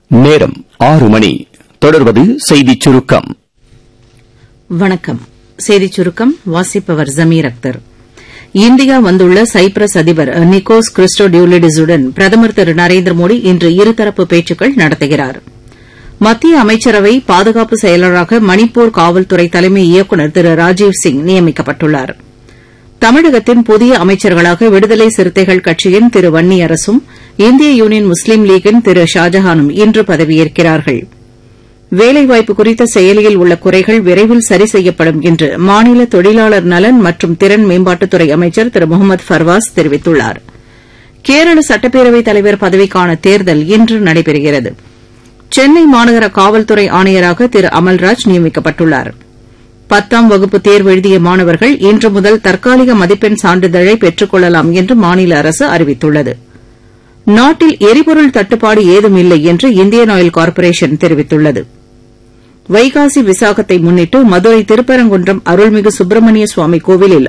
நேரம் ஆறு மணி தொடர்வது செய்திச் சுருக்கம் வணக்கம் செய்திச் சுருக்கம் வாசிப்பவர் ஜமீர் அக்தர் இந்தியா வந்துள்ள சைப்ரஸ் அதிபர் நிக்கோஸ் கிறிஸ்டோடியூலிடிஸுடன் பிரதமர் திரு நரேந்திர மோடி இன்று இருதரப்பு பேச்சுக்கள் நடத்துகிறார் மத்திய அமைச்சரவை பாதுகாப்பு செயலராக மணிப்பூர் காவல்துறை தலைமை இயக்குநர் திரு ராஜீவ் சிங் நியமிக்கப்பட்டுள்ளார் தமிழகத்தின் புதிய அமைச்சர்களாக விடுதலை சிறுத்தைகள் கட்சியின் திரு வன்னியரசும் இந்திய யூனியன் முஸ்லீம் லீக்கின் திரு ஷாஜஹானும் இன்று பதவியேற்கிறார்கள் வேலைவாய்ப்பு குறித்த செயலியில் உள்ள குறைகள் விரைவில் சரி செய்யப்படும் என்று மாநில தொழிலாளர் நலன் மற்றும் திறன் மேம்பாட்டுத்துறை அமைச்சர் திரு முகமது ஃபர்வாஸ் தெரிவித்துள்ளார் கேரள சட்டப்பேரவைத் தலைவர் பதவிக்கான தேர்தல் இன்று நடைபெறுகிறது சென்னை மாநகர காவல்துறை ஆணையராக திரு அமல்ராஜ் நியமிக்கப்பட்டுள்ளார் பத்தாம் வகுப்பு தேர்வு எழுதிய மாணவர்கள் இன்று முதல் தற்காலிக மதிப்பெண் சான்றிதழை பெற்றுக் கொள்ளலாம் என்று மாநில அரசு அறிவித்துள்ளது நாட்டில் எரிபொருள் தட்டுப்பாடு ஏதும் இல்லை என்று இந்தியன் ஆயில் கார்ப்பரேஷன் தெரிவித்துள்ளது வைகாசி விசாகத்தை முன்னிட்டு மதுரை திருப்பரங்குன்றம் அருள்மிகு சுப்பிரமணிய சுவாமி கோவிலில்